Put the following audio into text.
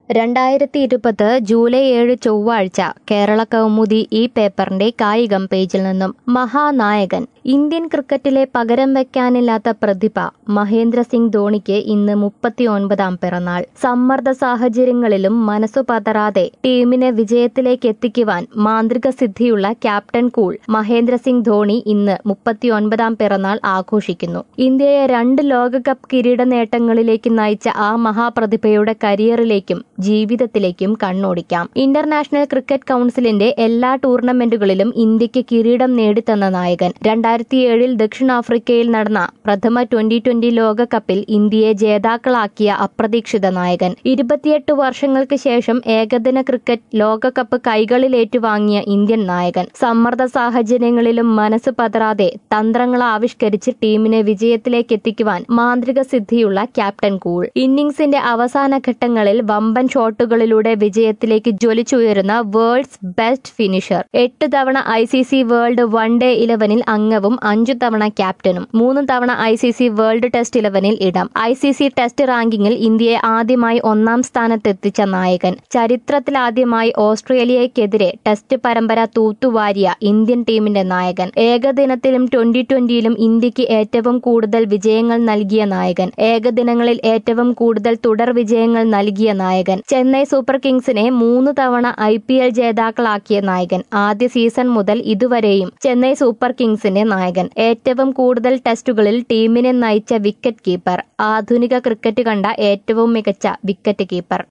രണ്ടായിരത്തി ഇരുപത് ജൂലൈ ഏഴ് ചൊവ്വാഴ്ച കേരള കൗമുദി ഈ പേപ്പറിന്റെ കായികം പേജിൽ നിന്നും മഹാനായകൻ ഇന്ത്യൻ ക്രിക്കറ്റിലെ പകരം വെക്കാനില്ലാത്ത പ്രതിഭ മഹേന്ദ്ര സിംഗ് ധോണിക്ക് ഇന്ന് മുപ്പത്തിയൊൻപതാം പിറന്നാൾ സമ്മർദ്ദ സാഹചര്യങ്ങളിലും മനസ്സു പതറാതെ ടീമിനെ വിജയത്തിലേക്ക് എത്തിക്കുവാൻ മാന്ത്രിക സിദ്ധിയുള്ള ക്യാപ്റ്റൻ കൂൾ മഹേന്ദ്ര സിംഗ് ധോണി ഇന്ന് മുപ്പത്തിയൊൻപതാം പിറന്നാൾ ആഘോഷിക്കുന്നു ഇന്ത്യയെ രണ്ട് ലോകകപ്പ് കിരീട നേട്ടങ്ങളിലേക്ക് നയിച്ച ആ മഹാപ്രതിഭയുടെ കരിയറിലേക്കും ജീവിതത്തിലേക്കും കണ്ണോടിക്കാം ഇന്റർനാഷണൽ ക്രിക്കറ്റ് കൌൺസിലിന്റെ എല്ലാ ടൂർണമെന്റുകളിലും ഇന്ത്യക്ക് കിരീടം നേടിത്തന്ന നായകൻ രണ്ടായിരത്തി ഏഴിൽ ദക്ഷിണാഫ്രിക്കയിൽ നടന്ന പ്രഥമ ട്വന്റി ട്വന്റി ലോകകപ്പിൽ ഇന്ത്യയെ ജേതാക്കളാക്കിയ അപ്രതീക്ഷിത നായകൻ ഇരുപത്തിയെട്ട് വർഷങ്ങൾക്ക് ശേഷം ഏകദിന ക്രിക്കറ്റ് ലോകകപ്പ് കൈകളിലേറ്റുവാങ്ങിയ ഇന്ത്യൻ നായകൻ സമ്മർദ്ദ സാഹചര്യങ്ങളിലും മനസ്സ് പതറാതെ തന്ത്രങ്ങൾ ആവിഷ്കരിച്ച് ടീമിനെ വിജയത്തിലേക്ക് എത്തിക്കുവാൻ മാന്ത്രിക സിദ്ധിയുള്ള ക്യാപ്റ്റൻ കൂൾ ഇന്നിംഗ്സിന്റെ അവസാന ഘട്ടങ്ങളിൽ വമ്പൻ ഷോട്ടുകളിലൂടെ വിജയത്തിലേക്ക് ജ്വലിച്ചുയരുന്ന വേൾഡ്സ് ബെസ്റ്റ് ഫിനിഷർ എട്ട് തവണ I C C world one day ഇലവനിൽ അംഗവും അഞ്ചു തവണ ക്യാപ്റ്റനും മൂന്ന് തവണ I C C world test ഇലവനിൽ ഇടം ഐ സി സി ടെസ്റ്റ് റാങ്കിങ്ങിൽ ഇന്ത്യയെ ആദ്യമായി ഒന്നാം സ്ഥാനത്തെത്തിച്ച നായകൻ ചരിത്രത്തിലാദ്യമായി ഓസ്ട്രേലിയയ്ക്കെതിരെ ടെസ്റ്റ് പരമ്പര തൂത്തുവാരിയ ഇന്ത്യൻ ടീമിന്റെ നായകൻ ഏകദിനത്തിലും ട്വന്റി ട്വന്റിയിലും ഇന്ത്യക്ക് ഏറ്റവും കൂടുതൽ വിജയങ്ങൾ നൽകിയ നായകൻ ഏകദിനങ്ങളിൽ ഏറ്റവും കൂടുതൽ തുടർ വിജയങ്ങൾ നൽകിയ നായകൻ ചെന്നൈ സൂപ്പർ കിങ്സിനെ മൂന്ന് തവണ ഐ പി എൽ ജേതാക്കളാക്കിയ നായകൻ ആദ്യ സീസൺ മുതൽ ഇതുവരെയും ചെന്നൈ സൂപ്പർ കിങ്സിന്റെ നായകൻ ഏറ്റവും കൂടുതൽ ടെസ്റ്റുകളിൽ ടീമിനെ നയിച്ച വിക്കറ്റ് കീപ്പർ ആധുനിക ക്രിക്കറ്റ് കണ്ട ഏറ്റവും മികച്ച വിക്കറ്റ് കീപ്പർ